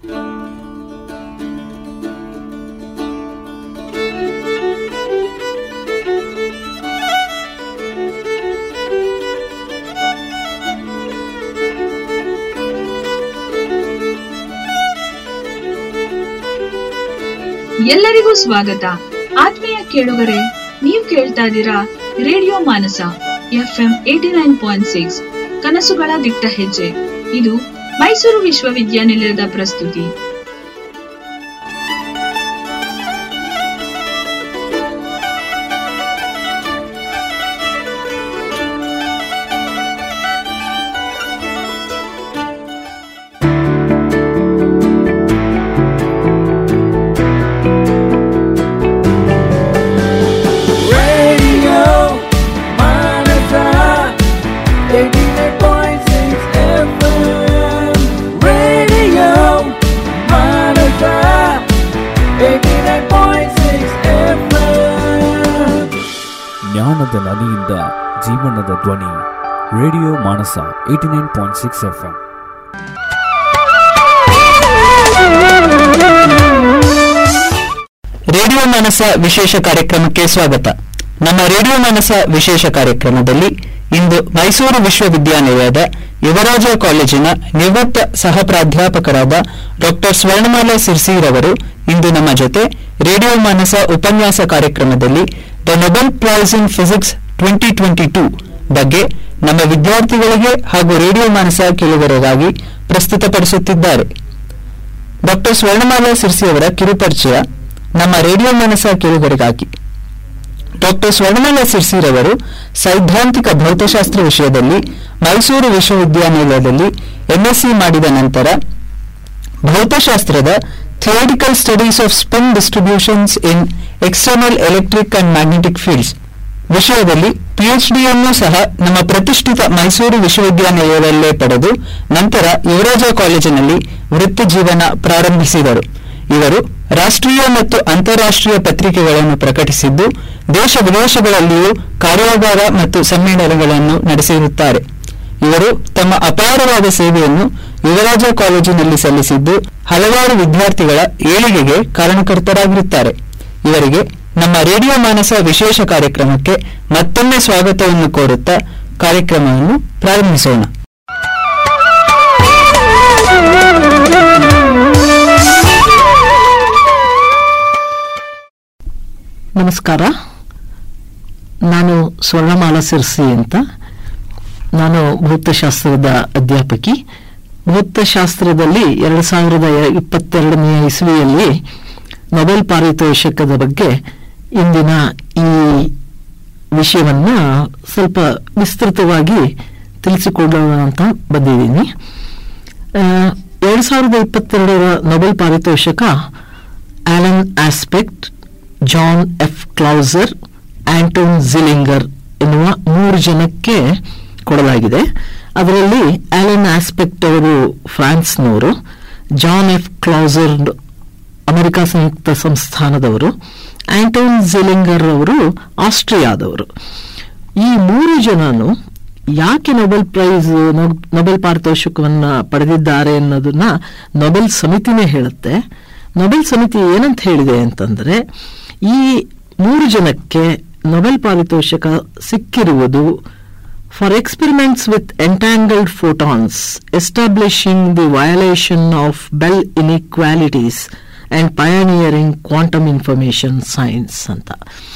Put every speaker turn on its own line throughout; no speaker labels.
ಎಲ್ಲರಿಗೂ ಸ್ವಾಗತ ಆತ್ಮೀಯ ಕೇಳುಗರೆ ನೀವು ಕೇಳ್ತಾ ಇದ್ದೀರಾ radio Manasa F M eighty nine point six ಕನಸುಗಳ ದಿಟ್ಟ ಹೆಜ್ಜೆ ಇದು ಮೈಸೂರು ವಿಶ್ವವಿದ್ಯಾನಿಲಯದ ಪ್ರಸ್ತುತಿ
Radio Manasa 89.6 FM Radio Manasa 89.6 FM
ಜ್ಞಾನದ ನದಿಯಿಂದ ಜೀವನದ ಧ್ವನಿ radio Manasa eighty nine point six F M
radio Manasa ವಿಶೇಷ ಕಾರ್ಯಕ್ರಮಕ್ಕೆ ಸ್ವಾಗತ ನಮ್ಮ ರೇಡಿಯೋ ಮಾನಸ ವಿಶೇಷ ಕಾರ್ಯಕ್ರಮದಲ್ಲಿ ಇಂದು ಮೈಸೂರು ವಿಶ್ವವಿದ್ಯಾನಿಲಯದ ಯುವರಾಜ ಕಾಲೇಜಿನ ನಿವೃತ್ತ ಸಹ ಪ್ರಾಧ್ಯಾಪಕರಾದ ಡಾಕ್ಟರ್ ಸ್ವರ್ಣಮಾಲಾ ಸಿರ್ಸಿರವರು ಇಂದು ನಮ್ಮ ಜೊತೆ ರೇಡಿಯೋ ಮಾನಸ ಉಪನ್ಯಾಸ ಕಾರ್ಯಕ್ರಮದಲ್ಲಿ the Nobel prize in physics twenty twenty two ಬಗ್ಗೆ ನಮ್ಮ ವಿದ್ಯಾರ್ಥಿಗಳಿಗೆ ಹಾಗೂ ರೇಡಿಯೋ ಮಾನಸ ಕೇಳುಗರಿಗಾಗಿ ಪ್ರಸ್ತುತಪಡಿಸುತ್ತಿದ್ದಾರೆ ಡಾಕ್ಟರ್ ಸ್ವರ್ಣಮಾಲಾ ಸಿರ್ಸಿ ಅವರ ಕಿರುಪರಿಚಯ ನಮ್ಮ ರೇಡಿಯೋ ಮಾನಸ ಕೇಳುಗರಿಗಾಗಿ ಡಾಕ್ಟರ್ ಸ್ವರ್ಣಮಾಲಾ ಸಿರ್ಸಿರವರು ಸೈದ್ಧಾಂತಿಕ ಭೌತಶಾಸ್ತ್ರ ವಿಷಯದಲ್ಲಿ ಮೈಸೂರು ವಿಶ್ವವಿದ್ಯಾನಿಲಯದಲ್ಲಿ ಎಂಎಸ್ಸಿ ಮಾಡಿದ ನಂತರ ಭೌತಶಾಸ್ತ್ರದ theoretical studies of spin distributions in external electric and magnetic fields ವಿಷಯದಲ್ಲಿ ಪಿಎಚ್ಡಿಯನ್ನು ಸಹ ನಮ್ಮ ಪ್ರತಿಷ್ಠಿತ ಮೈಸೂರು ವಿಶ್ವವಿದ್ಯಾನಿಲಯದಲ್ಲೇ ಪಡೆದು ನಂತರ ಯುವರಾಜ ಕಾಲೇಜಿನಲ್ಲಿ ವೃತ್ತಿ ಜೀವನ ಪ್ರಾರಂಭಿಸಿದರು ಇವರು ರಾಷ್ಟ್ರೀಯ ಮತ್ತು ಅಂತಾರಾಷ್ಟ್ರೀಯ ಪತ್ರಿಕೆಗಳನ್ನು ಪ್ರಕಟಿಸಿದ್ದು ದೇಶ ವಿದೇಶಗಳಲ್ಲಿಯೂ ಕಾರ್ಯಾಗಾರ ಮತ್ತು ಸಮ್ಮೇಳನಗಳನ್ನು ನಡೆಸಿರುತ್ತಾರೆ ಇವರು ತಮ್ಮ ಅಪಾರವಾದ ಸೇವೆಯನ್ನು ಯುವರಾಜ ಕಾಲೇಜಿನಲ್ಲಿ ಸಲ್ಲಿಸಿದ್ದು ಹಲವಾರು ವಿದ್ಯಾರ್ಥಿಗಳ ಏಳಿಗೆಗೆ ಕಾರಣಕರ್ತರಾಗಿರುತ್ತಾರೆ ಇವರಿಗೆ ನಮ್ಮ ರೇಡಿಯೋ ಮಾನಸ ವಿಶೇಷ ಕಾರ್ಯಕ್ರಮಕ್ಕೆ ಮತ್ತೊಮ್ಮೆ ಸ್ವಾಗತವನ್ನು ಕೋರುತ್ತಾ ಕಾರ್ಯಕ್ರಮವನ್ನು ಪ್ರಾರಂಭಿಸೋಣ ನಮಸ್ಕಾರ ನಾನು ಸ್ವರ್ಣಮಾಲಾ ಸಿರ್ಸಿ ಅಂತ ನಾನು ಭೌತಶಾಸ್ತ್ರದ ಅಧ್ಯಾಪಕಿ ಭೌತಶಾಸ್ತ್ರದಲ್ಲಿ ಎರಡು ಸಾವಿರದ ಇಪ್ಪತ್ತೆರಡನೆಯ ಇಸ್ವಿಯಲ್ಲಿ ನೊಬೆಲ್ ಪಾರಿತೋಷಕದ ಬಗ್ಗೆ ಇಂದಿನ ಈ ವಿಷಯವನ್ನ ಸ್ವಲ್ಪ ವಿಸ್ತೃತವಾಗಿ ತಿಳಿಸಿಕೊಡೋಣ ಅಂತ ಬಂದಿದ್ದೀನಿ ಆ, ಎರಡು ಸಾವಿರದ ಇಪ್ಪತ್ತೆರಡರ ನೊಬೆಲ್ ಪಾರಿತೋಷಕ Alain Aspect John F Clauser Anton Zeilinger ಎನ್ನುವ ಮೂರು ಜನಕ್ಕೆ ಕೊಡಲಾಗಿದೆ ಅದರಲ್ಲಿ ಆಲನ್ ಆಸ್ಪೆಕ್ಟ್ ಅವರು ಫ್ರಾನ್ಸ್ನವರು ಜಾನ್ ಎಫ್ ಕ್ಲೌಸರ್ ಅಮೆರಿಕ ಸಂಯುಕ್ತ ಸಂಸ್ಥಾನದವರು ಆಂಟೋನ್ ಜಿಲಿಂಗರ್ ಅವರು ಆಸ್ಟ್ರಿಯಾದವರು ಈ ಮೂರು ಜನನು ಯಾಕೆ ನೊಬೆಲ್ ಪ್ರೈಸ್ ನೊ- ನೊಬೆಲ್ ಪಾರಿತೋಷಕವನ್ನ ಪಡೆದಿದ್ದಾರೆ ಅನ್ನೋದನ್ನ ನೊಬೆಲ್ ಸಮಿತಿನೇ ಹೇಳುತ್ತೆ ನೊಬೆಲ್ ಸಮಿತಿ ಏನಂತ ಹೇಳಿದೆ ಅಂತಂದ್ರೆ ಈ ಮೂರು ಜನಕ್ಕೆ ನೊಬೆಲ್ ಪಾರಿತೋಷಕ ಸಿಕ್ಕಿರುವುದು for experiments with entangled photons establishing the violation of Bell inequalities and pioneering quantum information science ಅಂತ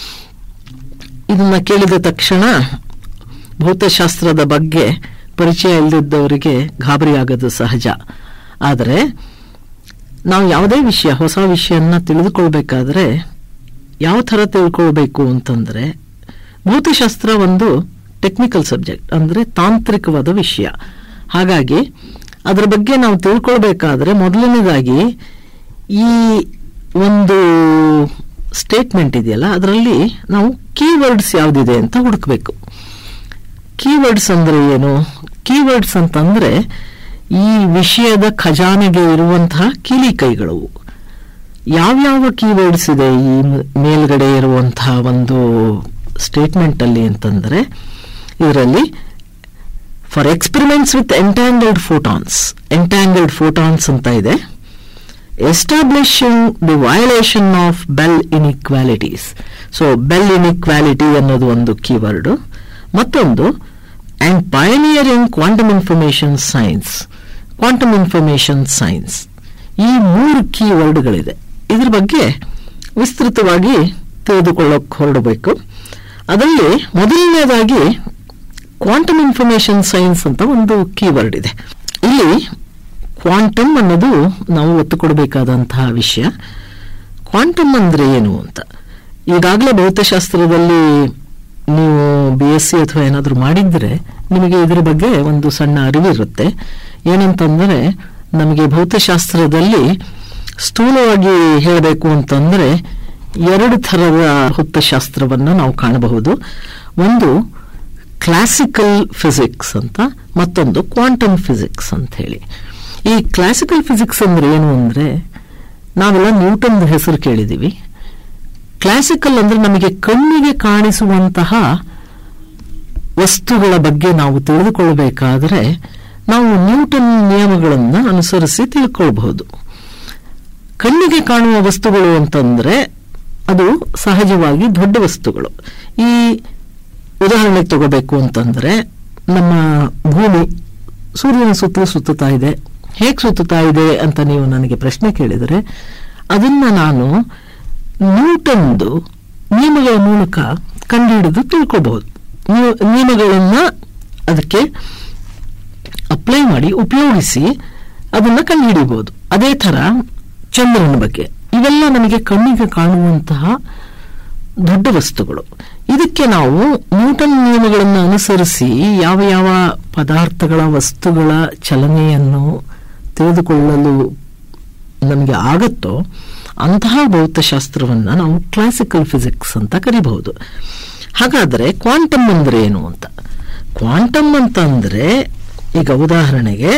ಇದನ್ನ ಕೇಳಿದ ತಕ್ಷಣ ಭೌತಶಾಸ್ತ್ರದ ಬಗ್ಗೆ ಪರಿಚಯ ಇಲ್ಲದಿದ್ದವರಿಗೆ ಗಾಬರಿಯಾಗೋದು ಸಹಜ ಆದರೆ ನಾವು ಯಾವುದೇ ವಿಷಯ ಹೊಸ ವಿಷಯನ ತಿಳಿದುಕೊಳ್ಬೇಕಾದ್ರೆ ಯಾವ ಥರ ತಿಳ್ಕೊಳ್ಬೇಕು ಅಂತಂದ್ರೆ ಭೌತಶಾಸ್ತ್ರ ಒಂದು ಟೆಕ್ನಿಕಲ್ ಸಬ್ಜೆಕ್ಟ್ ಅಂದರೆ ತಾಂತ್ರಿಕವಾದ ವಿಷಯ ಹಾಗಾಗಿ ಅದರ ಬಗ್ಗೆ ನಾವು ತಿಳ್ಕೊಳ್ಬೇಕಾದ್ರೆ ಮೊದಲನೇದಾಗಿ ಈ ಒಂದು ಸ್ಟೇಟ್ಮೆಂಟ್ ಇದೆಯಲ್ಲ ಅದರಲ್ಲಿ ನಾವು ಕೀವರ್ಡ್ಸ್ ಯಾವುದಿದೆ ಅಂತ ಹುಡುಕಬೇಕು ಕೀವರ್ಡ್ಸ್ ಅಂದ್ರೆ ಏನು ಕೀವರ್ಡ್ಸ್ ಅಂತಂದ್ರೆ ಈ ವಿಷಯದ ಖಜಾನೆಗೆ ಇರುವಂತಹ ಕೀಲಿಕೈಗಳು ಯಾವ್ಯಾವ ಕೀವರ್ಡ್ಸ್ ಇದೆ ಈ ಮ- ಮೇಲ್ಗಡೆ ಇರುವಂತಹ ಒಂದು ಸ್ಟೇಟ್ಮೆಂಟ್ ಅಲ್ಲಿ ಅಂತಂದ್ರೆ ಇದರಲ್ಲಿ for experiments with entangled photons entangled photons ಅಂತ ಇದೆ
establishing the violation of Bell inequalities so Bell inequality ಅನ್ನೋದು ಒಂದು ಕೀವರ್ಡ್ ಮತ್ತೊಂದು and pioneering quantum information science quantum information science ಈ ಮೂರು ಕೀವರ್ಡ್ಗಳಿದೆ ಇದ್ರ ಬಗ್ಗೆ ವಿಸ್ತೃತವಾಗಿ ತಿಳಿದುಕೊಳ್ಳೋಕೆ ಹೊರಡಬೇಕು ಅದರಲ್ಲಿ ಮೊದಲನೇದಾಗಿ ಕ್ವಾಂಟಮ್ ಇನ್ಫಾರ್ಮೇಶನ್ ಸೈನ್ಸ್ ಅಂತ ಒಂದು ಕೀವರ್ಡ್ ಇದೆ ಇಲ್ಲಿ ಕ್ವಾಂಟಮ್ ಅನ್ನೋದು ನಾವು ಒತ್ತು ಕೊಡಬೇಕಾದಂತಹ ವಿಷಯ ಕ್ವಾಂಟಮ್ ಅಂದ್ರೆ ಏನು ಅಂತ ಈಗಾಗಲೇ ಭೌತಶಾಸ್ತ್ರದಲ್ಲಿ ನೀವು ಬಿ ಎಸ್ ಸಿ ಅಥವಾ ಏನಾದರೂ ಮಾಡಿದ್ರೆ ನಿಮಗೆ ಇದರ ಬಗ್ಗೆ ಒಂದು ಸಣ್ಣ ಅರಿವಿರುತ್ತೆ ಏನಂತಂದರೆ ನಮಗೆ ಭೌತಶಾಸ್ತ್ರದಲ್ಲಿ ಸ್ಥೂಲವಾಗಿ ಹೇಳಬೇಕು ಅಂತಂದರೆ ಎರಡು ಥರದ ಭೌತಶಾಸ್ತ್ರವನ್ನು ನಾವು ಕಾಣಬಹುದು ಒಂದು ಕ್ಲಾಸಿಕಲ್ ಫಿಸಿಕ್ಸ್ ಅಂತ ಮತ್ತೊಂದು ಕ್ವಾಂಟಮ್ ಫಿಸಿಕ್ಸ್ ಅಂತ ಹೇಳಿ ಈ ಕ್ಲಾಸಿಕಲ್ ಫಿಸಿಕ್ಸ್ ಅಂದ್ರೆ ಏನು ಅಂದ್ರೆ ನಾವೆಲ್ಲ ನ್ಯೂಟನ್ ಹೆಸರು ಕೇಳಿದೀವಿ ಕ್ಲಾಸಿಕಲ್ ಅಂದ್ರೆ ನಮಗೆ ಕಣ್ಣಿಗೆ ಕಾಣಿಸುವಂತಹ ವಸ್ತುಗಳ ಬಗ್ಗೆ ನಾವು ತಿಳಿದುಕೊಳ್ಳಬೇಕಾದ್ರೆ ನಾವು ನ್ಯೂಟನ್ ನಿಯಮಗಳನ್ನು ಅನುಸರಿಸಿ ತಿಳ್ಕೊಳ್ಬಹುದು ಕಣ್ಣಿಗೆ ಕಾಣುವ ವಸ್ತುಗಳು ಅಂತಂದ್ರೆ ಅದು ಸಹಜವಾಗಿ ದೊಡ್ಡ ವಸ್ತುಗಳು ಈ ಉದಾಹರಣೆಗೆ ತಗೋಬೇಕು ಅಂತಂದ್ರೆ ನಮ್ಮ ಭೂಮಿ ಸೂರ್ಯನ ಸುತ್ತಲೂ ಸುತ್ತುತ್ತಾ ಇದೆ ಹೇಗೆ ಸುತ್ತುತ್ತಾ ಇದೆ ಅಂತ ನೀವು ನನಗೆ ಪ್ರಶ್ನೆ ಕೇಳಿದರೆ ಅದನ್ನ ನಾನು ನ್ಯೂಟನ್ದು ನಿಯಮಗಳ ಮೂಲಕ ಕಂಡುಹಿಡಿದು ತಿಳ್ಕೋಬಹುದು ನಿಯಮಗಳನ್ನ ಅದಕ್ಕೆ ಅಪ್ಲೈ ಮಾಡಿ ಉಪಯೋಗಿಸಿ ಅದನ್ನ ಕಂಡುಹಿಡಿಯಬಹುದು ಅದೇ ತರ ಚಂದ್ರನ ಬಗ್ಗೆ ಇವೆಲ್ಲ ನಮಗೆ ಕಣ್ಣಿಗೆ ಕಾಣುವಂತಹ ದೊಡ್ಡ ವಸ್ತುಗಳು ಇದಕ್ಕೆ ನಾವು ನ್ಯೂಟನ್ ನಿಯಮಗಳನ್ನು ಅನುಸರಿಸಿ ಯಾವ ಯಾವ ಪದಾರ್ಥಗಳ ವಸ್ತುಗಳ ಚಲನೆಯನ್ನು ತಿಳಿದುಕೊಳ್ಳಲು ನಮಗೆ ಆಗತ್ತೋ ಅಂತಹ ಭೌತಶಾಸ್ತ್ರವನ್ನ ನಾವು ಕ್ಲಾಸಿಕಲ್ ಫಿಸಿಕ್ಸ್ ಅಂತ ಕರಿಬಹುದು ಹಾಗಾದ್ರೆ ಕ್ವಾಂಟಮ್ ಅಂದ್ರೆ ಏನು ಅಂತ ಕ್ವಾಂಟಮ್ ಅಂತ ಅಂದ್ರೆ ಈಗ ಉದಾಹರಣೆಗೆ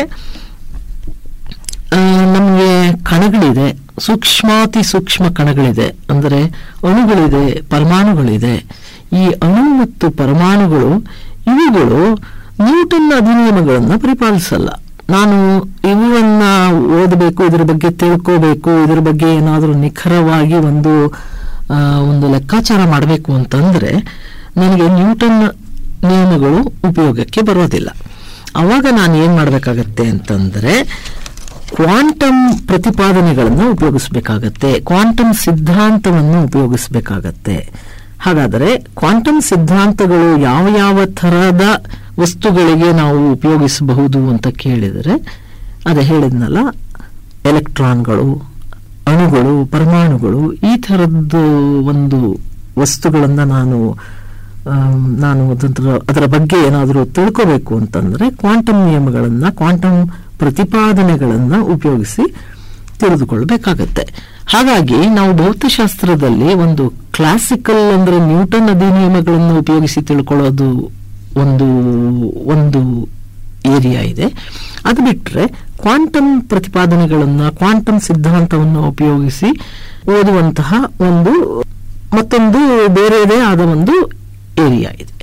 ನಮಗೆ ಕಣಗಳಿದೆ ಸೂಕ್ಷ್ಮಾತಿ ಸೂಕ್ಷ್ಮ ಕಣಗಳಿದೆ ಅಂದರೆ ಅಣುಗಳಿದೆ ಪರಮಾಣುಗಳಿದೆ ಈ ಅಣು ಮತ್ತು ಪರಮಾಣುಗಳು ಇವುಗಳು ನ್ಯೂಟನ್ ಅಧಿನಿಯಮಗಳನ್ನು ಪರಿಪಾಲಿಸಲ್ಲ ನಾನು ಇವುಗಳನ್ನ ಓದಬೇಕು ಇದರ ಬಗ್ಗೆ ತಿಳ್ಕೋಬೇಕು ಇದರ ಬಗ್ಗೆ ಏನಾದರೂ ನಿಖರವಾಗಿ ಒಂದು ಆ, ಒಂದು ಲೆಕ್ಕಾಚಾರ ಮಾಡಬೇಕು ಅಂತಂದ್ರೆ ನನಗೆ ನ್ಯೂಟನ್ ನಿಯಮಗಳು ಉಪಯೋಗಕ್ಕೆ ಬರೋದಿಲ್ಲ ಅವಾಗ ನಾನು ಏನ್ ಮಾಡಬೇಕಾಗತ್ತೆ ಅಂತಂದ್ರೆ ಕ್ವಾಂಟಮ್ ಪ್ರತಿಪಾದನೆಗಳನ್ನು ಉಪಯೋಗಿಸಬೇಕಾಗತ್ತೆ ಕ್ವಾಂಟಮ್ ಸಿದ್ಧಾಂತವನ್ನು ಉಪಯೋಗಿಸಬೇಕಾಗತ್ತೆ ಹಾಗಾದರೆ ಕ್ವಾಂಟಮ್ ಸಿದ್ಧಾಂತಗಳು ಯಾವ ಯಾವ ಥರದ ವಸ್ತುಗಳಿಗೆ ನಾವು ಉಪಯೋಗಿಸಬಹುದು ಅಂತ ಕೇಳಿದರೆ ಅದೇ ಹೇಳಿದ್ನಲ್ಲ ಎಲೆಕ್ಟ್ರಾನ್ಗಳು ಅಣುಗಳು ಪರಮಾಣುಗಳು ಈ ಥರದ್ದು ಒಂದು ವಸ್ತುಗಳನ್ನು ನಾನು ಆಮ್, ನಾನು ಅದರ ಅದರ ಬಗ್ಗೆ ಏನಾದರೂ ತಿಳ್ಕೋಬೇಕು ಅಂತಂದ್ರೆ ಕ್ವಾಂಟಮ್ ನಿಯಮಗಳನ್ನ ಕ್ವಾಂಟಮ್ ಪ್ರತಿಪಾದನೆಗಳನ್ನ ಉಪಯೋಗಿಸಿ ತಿಳಿದುಕೊಳ್ಬೇಕಾಗತ್ತೆ ಹಾಗಾಗಿ ನಾವು ಭೌತಶಾಸ್ತ್ರದಲ್ಲಿ ಒಂದು ಕ್ಲಾಸಿಕಲ್ ಅಂದ್ರೆ ನ್ಯೂಟನ್ ಅಧಿನಿಯಮಗಳನ್ನು ಉಪಯೋಗಿಸಿ ತಿಳ್ಕೊಳ್ಳೋದು ಒಂದು ಒಂದು ಏರಿಯಾ ಇದೆ ಅದು ಬಿಟ್ರೆ ಕ್ವಾಂಟಮ್ ಪ್ರತಿಪಾದನೆಗಳನ್ನ ಕ್ವಾಂಟಮ್ ಸಿದ್ಧಾಂತವನ್ನು ಉಪಯೋಗಿಸಿ ಓದುವಂತಹ ಒಂದು ಮತ್ತೊಂದು ಬೇರೆಯದೇ ಆದ ಒಂದು ಏರಿಯಾ ಇದೆ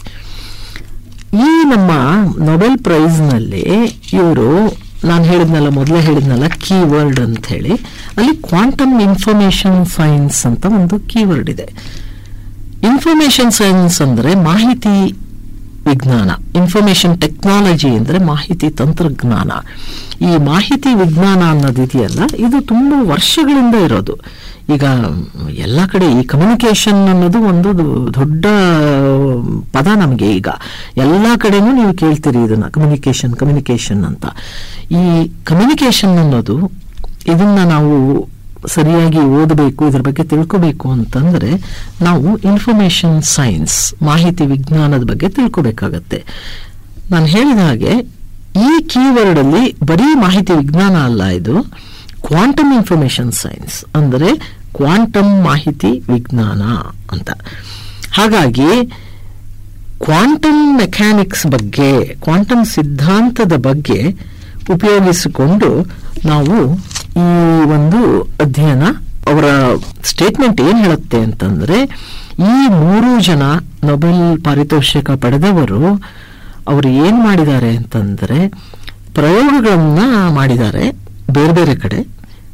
ಈ ನಮ್ಮ ನೊಬೆಲ್ ಪ್ರೈಸ್ನಲ್ಲಿ ಇವರು ನಾನು ಹೇಳಿದ್ನಲ್ಲ ಮೊದಲೇ ಹೇಳಿದ್ನಲ್ಲ ಕೀವರ್ಡ್ ಅಂತ ಹೇಳಿ ಅಲ್ಲಿ ಕ್ವಾಂಟಮ್ ಇನ್ಫಾರ್ಮೇಶನ್ ಸೈನ್ಸ್ ಅಂತ ಒಂದು ಕೀವರ್ಡ್ ಇದೆ ಇನ್ಫಾರ್ಮೇಶನ್ ಸೈನ್ಸ್ ಅಂದ್ರೆ ಮಾಹಿತಿ ವಿಜ್ಞಾನ ಇನ್ಫಾರ್ಮೇಶನ್ ಟೆಕ್ನಾಲಜಿ ಅಂದ್ರೆ ಮಾಹಿತಿ ತಂತ್ರಜ್ಞಾನ ಈ ಮಾಹಿತಿ ವಿಜ್ಞಾನ ಅನ್ನೋದಿದೆಯಲ್ಲ ಇದು ತುಂಬಾ ವರ್ಷಗಳಿಂದ ಇರೋದು ಈಗ ಎಲ್ಲ ಕಡೆ ಈ ಕಮ್ಯುನಿಕೇಶನ್ ಅನ್ನೋದು ಒಂದು ದೊಡ್ಡ ಪದ ನಮಗೆ ಈಗ ಎಲ್ಲ ಕಡೆನೂ ನೀವು ಕೇಳ್ತೀರಿ ಇದನ್ನ ಕಮ್ಯುನಿಕೇಶನ್ ಕಮ್ಯುನಿಕೇಶನ್ ಅಂತ ಈ ಕಮ್ಯುನಿಕೇಶನ್ ಅನ್ನೋದು ಇದನ್ನ ನಾವು ಸರಿಯಾಗಿ ಓದಬೇಕು ಇದ್ರ ಬಗ್ಗೆ ತಿಳ್ಕೋಬೇಕು ಅಂತಂದ್ರೆ ನಾವು ಇನ್ಫಾರ್ಮೇಶನ್ ಸೈನ್ಸ್ ಮಾಹಿತಿ ವಿಜ್ಞಾನದ ಬಗ್ಗೆ ತಿಳ್ಕೋಬೇಕಾಗತ್ತೆ ನಾನು ಹೇಳಿದ ಹಾಗೆ ಈ ಕೀವರ್ಡ್ ಅಲ್ಲಿ ಬರೀ ಮಾಹಿತಿ ವಿಜ್ಞಾನ ಅಲ್ಲ ಇದು ಕ್ವಾಂಟಮ್ ಇನ್ಫಾರ್ಮೇಶನ್ ಸೈನ್ಸ್ ಅಂದರೆ ಕ್ವಾಂಟಮ್ ಮಾಹಿತಿ ವಿಜ್ಞಾನ ಅಂತ ಹಾಗಾಗಿ ಕ್ವಾಂಟಮ್ ಮೆಕ್ಯಾನಿಕ್ಸ್ ಬಗ್ಗೆ ಕ್ವಾಂಟಮ್ ಸಿದ್ಧಾಂತದ ಬಗ್ಗೆ ಉಪಯೋಗಿಸಿಕೊಂಡು ನಾವು ಈ ಒಂದು ಅಧ್ಯಯನ ಅವರ ಸ್ಟೇಟ್ಮೆಂಟ್ ಏನ್ ಹೇಳುತ್ತೆ ಅಂತಂದ್ರೆ ಈ ಮೂರು ಜನ ನೊಬೆಲ್ ಪಾರಿತೋಷಿಕ ಪಡೆದವರು ಅವರು ಏನ್ ಮಾಡಿದ್ದಾರೆ ಅಂತಂದ್ರೆ ಪ್ರಯೋಗಗಳನ್ನ ಮಾಡಿದ್ದಾರೆ ಬೇರೆ ಬೇರೆ ಕಡೆ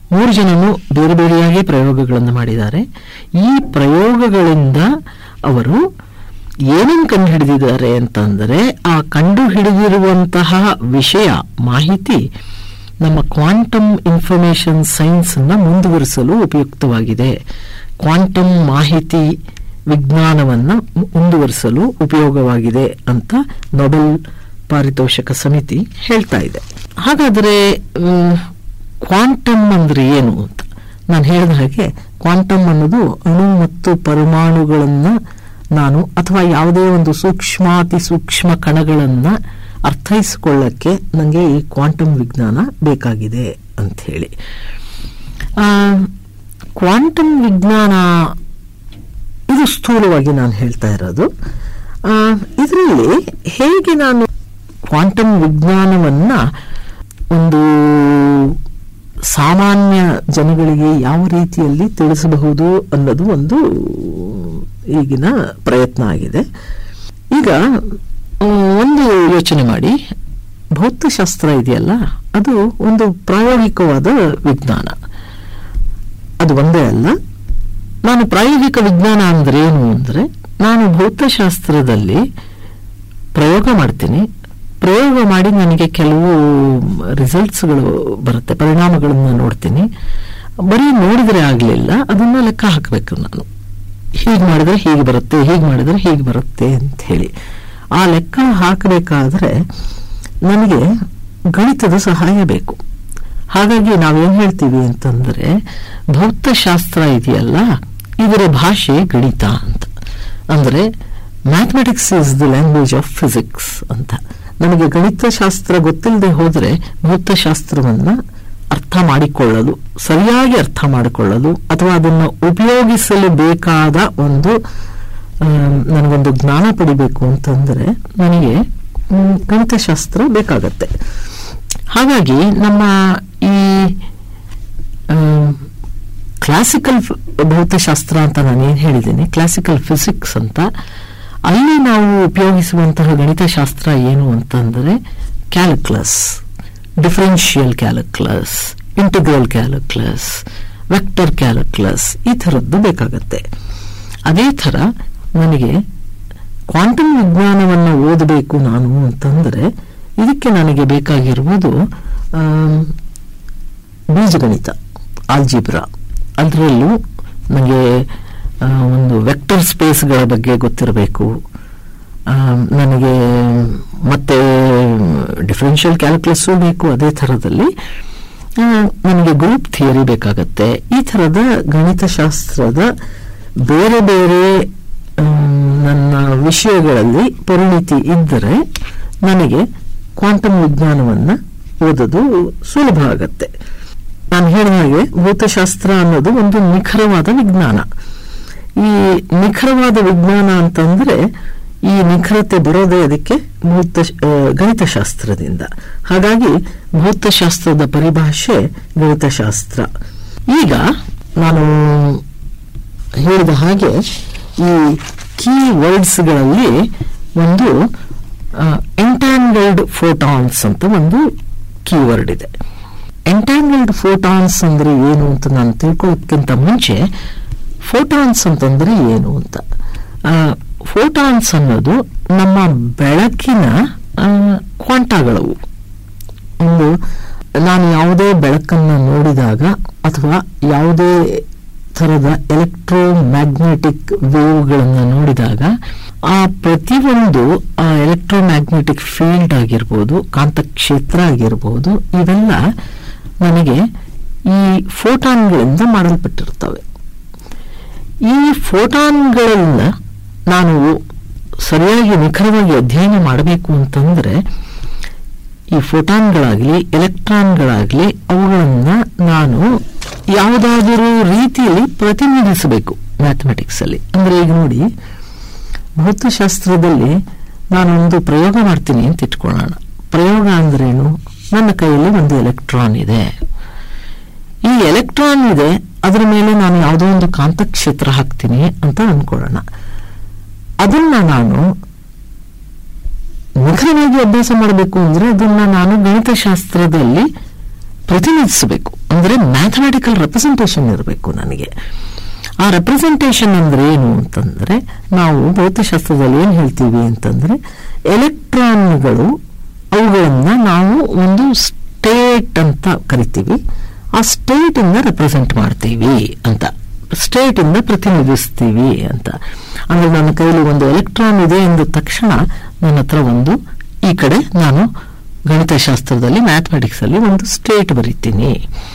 ಮೂರು ಜನನು ಬೇರೆ ಬೇರೆಯಾಗಿ ಪ್ರಯೋಗಗಳನ್ನು ಮಾಡಿದ್ದಾರೆ ಈ ಪ್ರಯೋಗಗಳಿಂದ ಅವರು ಏನೇನು ಕಂಡು ಹಿಡಿದಿದ್ದಾರೆ ಅಂತಂದರೆ ಆ ಕಂಡು ಹಿಡಿದಿರುವಂತಹ ವಿಷಯ ಮಾಹಿತಿ ನಮ್ಮ ಕ್ವಾಂಟಮ್ ಇನ್ಫಾರ್ಮೇಶನ್ ಸೈನ್ಸ್ ಅನ್ನ ಮುಂದುವರಿಸಲು ಉಪಯುಕ್ತವಾಗಿದೆ ಕ್ವಾಂಟಮ್ ಮಾಹಿತಿ ವಿಜ್ಞಾನವನ್ನ ಮುಂದುವರಿಸಲು ಉಪಯೋಗವಾಗಿದೆ ಅಂತ ನೊಬೆಲ್ ಪಾರಿತೋಷಕ ಸಮಿತಿ ಹೇಳ್ತಾ ಇದೆ ಹಾಗಾದರೆ ಕ್ವಾಂಟಮ್ ಅಂದ್ರೆ ಏನು ಅಂತ ನಾನು ಹೇಳಿದ ಹಾಗೆ ಕ್ವಾಂಟಮ್ ಅನ್ನೋದು ಅಣು ಮತ್ತು ಪರಮಾಣುಗಳನ್ನ ನಾನು ಅಥವಾ ಯಾವುದೇ ಒಂದು ಸೂಕ್ಷ್ಮಾತಿ ಸೂಕ್ಷ್ಮ ಕಣಗಳನ್ನ ಅರ್ಥೈಸಿಕೊಳ್ಳಕ್ಕೆ ನನಗೆ ಈ ಕ್ವಾಂಟಮ್ ವಿಜ್ಞಾನ ಬೇಕಾಗಿದೆ ಅಂತ ಹೇಳಿ ಕ್ವಾಂಟಮ್ ವಿಜ್ಞಾನ ಇದು ಸ್ಥೂಲವಾಗಿ ನಾನು ಹೇಳ್ತಾ ಇರೋದು ಇದರಲ್ಲಿ ಹೇಗೆ ನಾನು ಕ್ವಾಂಟಮ್ ವಿಜ್ಞಾನವನ್ನ ಒಂದು ಸಾಮಾನ್ಯ ಜನಗಳಿಗೆ ಯಾವ ರೀತಿಯಲ್ಲಿ ತಿಳಿಸಬಹುದು ಅನ್ನೋದು ಒಂದು ಈಗಿನ ಪ್ರಯತ್ನ ಆಗಿದೆ ಈಗ ಮ್, ಒಂದು ಯೋಚನೆ ಮಾಡಿ ಭೌತಶಾಸ್ತ್ರ ಇದೆಯಲ್ಲ ಅದು ಒಂದು ಪ್ರಾಯೋಗಿಕವಾದ ವಿಜ್ಞಾನ ಅದು ಒಂದೇ ಅಲ್ಲ ನಾನು ಪ್ರಾಯೋಗಿಕ ವಿಜ್ಞಾನ ಅಂದ್ರೆ ಏನು ಅಂದ್ರೆ ನಾನು ಭೌತಶಾಸ್ತ್ರದಲ್ಲಿ ಪ್ರಯೋಗ ಮಾಡ್ತೀನಿ ಪ್ರಯೋಗ ಮಾಡಿ ನನಗೆ ಕೆಲವು ರಿಸಲ್ಟ್ಸ್ಗಳು ಬರುತ್ತೆ ಪರಿಣಾಮಗಳನ್ನು ನೋಡ್ತೀನಿ ಬರೀ ನೋಡಿದ್ರೆ ಆಗಲಿಲ್ಲ ಅದನ್ನ ಲೆಕ್ಕ ಹಾಕಬೇಕು ನಾನು ಹೀಗೆ ಮಾಡಿದ್ರೆ ಹೀಗೆ ಬರುತ್ತೆ ಹೀಗೆ ಮಾಡಿದ್ರೆ ಹೀಗೆ ಬರುತ್ತೆ ಅಂತ ಹೇಳಿ ಆ ಲೆಕ್ಕ ಹಾಕಬೇಕಾದ್ರೆ ನನಗೆ ಗಣಿತದ ಸಹಾಯ ಬೇಕು ಹಾಗಾಗಿ ನಾವೇನ್ ಹೇಳ್ತೀವಿ ಅಂತಂದ್ರೆ ಭೌತಶಾಸ್ತ್ರ ಇದೆಯಲ್ಲ ಇದರ ಭಾಷೆ ಗಣಿತ ಅಂತ ಅಂದ್ರೆ mathematics is the language of physics ಅಂತ ನಮಗೆ ಗಣಿತಶಾಸ್ತ್ರ ಗೊತ್ತಿಲ್ಲದೆ ಹೋದ್ರೆ ಭೌತಶಾಸ್ತ್ರವನ್ನ ಅರ್ಥ ಮಾಡಿಕೊಳ್ಳಲು ಸರಿಯಾಗಿ ಅರ್ಥ ಮಾಡಿಕೊಳ್ಳಲು ಅಥವಾ ಅದನ್ನು ಉಪಯೋಗಿಸಲು ಬೇಕಾದ ಒಂದು ಆ, ನನಗೊಂದು ಜ್ಞಾನ ಪಡಿಬೇಕು ಅಂತಂದ್ರೆ ನನಗೆ ಮ್, ಗಣಿತಶಾಸ್ತ್ರ ಬೇಕಾಗತ್ತೆ ಹಾಗಾಗಿ ನಮ್ಮ ಈ ಕ್ಲಾಸಿಕಲ್ ಭೌತಶಾಸ್ತ್ರ ಅಂತ ನಾನು ಏನು ಹೇಳಿದ್ದೀನಿ ಕ್ಲಾಸಿಕಲ್ ಫಿಸಿಕ್ಸ್ ಅಂತ ಅಲ್ಲಿ ನಾವು ಉಪಯೋಗಿಸುವಂತಹ ಗಣಿತಶಾಸ್ತ್ರ ಏನು ಅಂತಂದರೆ calculus differential calculus integral calculus vector calculus ಈ ಥರದ್ದು ಬೇಕಾಗತ್ತೆ ಅದೇ ಥರ ನನಗೆ ಕ್ವಾಂಟಮ್ ವಿಜ್ಞಾನವನ್ನು ಓದಬೇಕು ನಾನು ಅಂತಂದರೆ ಇದಕ್ಕೆ ನನಗೆ ಬೇಕಾಗಿರುವುದು ಆಮ್, ಬೀಜಗಣಿತ ಆಲ್ಜಿಬ್ರಾ ಅದರಲ್ಲೂ ನನಗೆ ಆ, ಒಂದು ವೆಕ್ಟರ್ ಸ್ಪೇಸ್ಗಳ ಬಗ್ಗೆ ಗೊತ್ತಿರಬೇಕು ನನಗೆ ಮತ್ತೆ ಡಿಫರೆನ್ಷಿಯಲ್ ಕ್ಯಾಲ್ಕುಲಸ್ಸು ಬೇಕು ಅದೇ ಥರದಲ್ಲಿ ಆ, ನನಗೆ ಗ್ರೂಪ್ ಥಿಯರಿ ಬೇಕಾಗತ್ತೆ ಈ ಥರದ ಗಣಿತಶಾಸ್ತ್ರದ ಬೇರೆ ಬೇರೆ ಆಮ್, ನನ್ನ ವಿಷಯಗಳಲ್ಲಿ ಪರಿಣಿತಿ ಇದ್ದರೆ ನನಗೆ ಕ್ವಾಂಟಮ್ ವಿಜ್ಞಾನವನ್ನ ಓದೋದು ಸುಲಭ ಆಗತ್ತೆ ನಾನು ಹೇಳಿದ ಹಾಗೆ ಭೌತಶಾಸ್ತ್ರ ಅನ್ನೋದು ಒಂದು ನಿಖರವಾದ ವಿಜ್ಞಾನ ಈ ನಿಖರವಾದ ವಿಜ್ಞಾನ ಅಂತಂದ್ರೆ ಈ ನಿಖರತೆ ಬರೋದೇ ಅದಕ್ಕೆ ಭೌತ ಆ, ಗಣಿತಶಾಸ್ತ್ರದಿಂದ ಹಾಗಾಗಿ ಭೌತಶಾಸ್ತ್ರದ ಪರಿಭಾಷೆ ಗಣಿತಶಾಸ್ತ್ರ ಈಗ ನಾನು ಹೇಳಿದ ಹಾಗೆ ಈ ಕೀ ವರ್ಡ್ಸ್ಗಳಲ್ಲಿ ಒಂದು ಎಂಟ್ಯಾಂಗಲ್ಡ್ ಫೋಟಾನ್ಸ್ ಅಂತ ಒಂದು ಕೀವರ್ಡ್ ಇದೆ ಎಂಟ್ಯಾಂಗಲ್ಡ್ ಫೋಟಾನ್ಸ್ ಅಂದ್ರೆ ಏನು ಅಂತ ನಾನು ತಿಳ್ಕೊಳ್ಳೋಕ್ಕಿಂತ ಮುಂಚೆ ಫೋಟಾನ್ಸ್ ಅಂತಂದ್ರೆ ಏನು ಅಂತ ಫೋಟಾನ್ಸ್ ಅನ್ನೋದು ನಮ್ಮ ಬೆಳಕಿನ ಆ, ಕ್ವಾಂಟಾಗಳವು ಒಂದು ನಾನು ಯಾವುದೇ ಬೆಳಕನ್ನು ನೋಡಿದಾಗ ಅಥವಾ ಯಾವುದೇ ಥರದ ಎಲೆಕ್ಟ್ರೋ ಮ್ಯಾಗ್ನೆಟಿಕ್ ವೇವ್ಗಳನ್ನು ನೋಡಿದಾಗ ಆ ಪ್ರತಿಯೊಂದು ಆ ಎಲೆಕ್ಟ್ರೋ ಮ್ಯಾಗ್ನೆಟಿಕ್ ಫೀಲ್ಡ್ ಆಗಿರ್ಬೋದು ಕಾಂತಕ್ಷೇತ್ರ ಆಗಿರ್ಬೋದು ಇವೆಲ್ಲ ನನಗೆ ಈ ಫೋಟಾನ್ಗಳಿಂದ ಮಾಡಲ್ಪಟ್ಟಿರ್ತವೆ ಈ ಫೋಟಾನ್ಗಳನ್ನ ನಾನು ಸರಿಯಾಗಿ ನಿಖರವಾಗಿ ಅಧ್ಯಯನ ಮಾಡಬೇಕು ಅಂತಂದ್ರೆ ಈ ಫೋಟಾನ್ಗಳಾಗಲಿ ಎಲೆಕ್ಟ್ರಾನ್ಗಳಾಗಲಿ ಅವುಗಳನ್ನ ನಾನು ಯಾವುದಾದರೂ ರೀತಿಯಲ್ಲಿ ಪ್ರತಿನಿಧಿಸಬೇಕು ಮ್ಯಾಥಮೆಟಿಕ್ಸ್ ಅಲ್ಲಿ ಅಂದ್ರೆ ಈಗ ನೋಡಿ ಭೌತಶಾಸ್ತ್ರದಲ್ಲಿ ನಾನೊಂದು ಪ್ರಯೋಗ ಮಾಡ್ತೀನಿ ಅಂತ ಇಟ್ಕೊಳ್ಳೋಣ ಪ್ರಯೋಗ ಅಂದ್ರೇನು ನನ್ನ ಕೈಯಲ್ಲಿ ಒಂದು ಎಲೆಕ್ಟ್ರಾನ್ ಇದೆ ಈ ಎಲೆಕ್ಟ್ರಾನ್ ಇದೆ ಅದರ ಮೇಲೆ ನಾನು ಯಾವುದೋ ಒಂದು ಕಾಂತಕ್ಷೇತ್ರ ಹಾಕ್ತೀನಿ ಅಂತ ಅನ್ಕೊಳ್ಳೋಣ ಅದನ್ನ ನಾನು ನಿಖರವಾಗಿ ಅಭ್ಯಾಸ ಮಾಡಬೇಕು ಅಂದ್ರೆ ಅದನ್ನ ನಾನು ಗಣಿತಶಾಸ್ತ್ರದಲ್ಲಿ ಪ್ರತಿನಿಧಿಸಬೇಕು ಅಂದರೆ ಮ್ಯಾಥಮೆಟಿಕಲ್ ರೆಪ್ರೆಸೆಂಟೇಷನ್ ಇರಬೇಕು ನನಗೆ ಆ ರೆಪ್ರೆಸೆಂಟೇಷನ್ ಅಂದ್ರೆ ಏನು ಅಂತಂದ್ರೆ ನಾವು ಭೌತಶಾಸ್ತ್ರದಲ್ಲಿ ಏನು ಹೇಳ್ತೀವಿ ಅಂತಂದ್ರೆ ಎಲೆಕ್ಟ್ರಾನ್ಗಳು ಅವುಗಳನ್ನ ನಾವು ಒಂದು ಸ್ಟೇಟ್ ಅಂತ ಕರಿತೀವಿ ಆ ಸ್ಟೇಟ್ ಇಂದ ರೆಪ್ರೆಸೆಂಟ್ ಮಾಡ್ತೀವಿ ಅಂತ ಸ್ಟೇಟ್ ಇಂದ ಪ್ರತಿನಿಧಿಸ್ತೀವಿ ಅಂತ ಅಂದ್ರೆ ನನ್ನ ಕೈಲಿ ಒಂದು ಎಲೆಕ್ಟ್ರಾನ್ ಇದೆ ಎಂದ ತಕ್ಷಣ ನನ್ನ ಹತ್ರ ಒಂದು ಈ ಕಡೆ ನಾನು ಗಣಿತಶಾಸ್ತ್ರದಲ್ಲಿ ಮ್ಯಾಥಮೆಟಿಕ್ಸ್ ಅಲ್ಲಿ ಒಂದು ಸ್ಟೇಟ್ ಬರೀತೀನಿ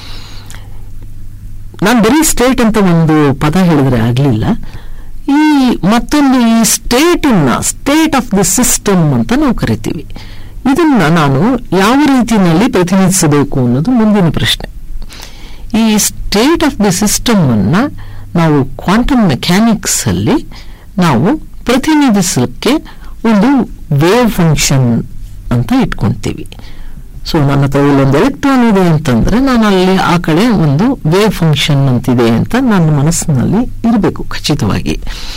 ನಾನು ಬರೀ ಸ್ಟೇಟ್ ಅಂತ ಒಂದು ಪದ ಹೇಳಿದ್ರೆ ಆಗ್ಲಿಲ್ಲ ಈ ಮತ್ತೊಂದು ಈ state state of the system ಅಂತ ನಾವು ಕರಿತೀವಿ ಇದನ್ನ ನಾನು ಯಾವ ರೀತಿಯಲ್ಲಿ ಪ್ರತಿನಿಧಿಸಬೇಕು ಅನ್ನೋದು ಮುಂದಿನ ಪ್ರಶ್ನೆ ಈ ಸ್ಟೇಟ್ ಆಫ್ ದಿ ಸಿಸ್ಟಮ್ ಅನ್ನ ನಾವು ಕ್ವಾಂಟಮ್ ಮೆಕ್ಯಾನಿಕ್ಸ್ ಅಲ್ಲಿ ನಾವು ಪ್ರತಿನಿಧಿಸಲಿಕ್ಕೆ ಒಂದು ವೇವ್ ಫಂಕ್ಷನ್ ಅಂತ ಇಟ್ಕೊಂತೀವಿ ಸೊ ನನ್ನ ಹತ್ರ ಇಲ್ಲೊಂದು ಎಲೆಕ್ಟ್ರಾನ್ ಇದೆ ಅಂತಂದ್ರೆ ನಾನು ಅಲ್ಲಿ ಆ ಕಡೆ ಒಂದು ವೇವ್ ಫಂಕ್ಷನ್ ಅಂತಿದೆ ಅಂತ ನನ್ನ ಮನಸ್ಸಿನಲ್ಲಿ ಇರಬೇಕು ಖಚಿತವಾಗಿ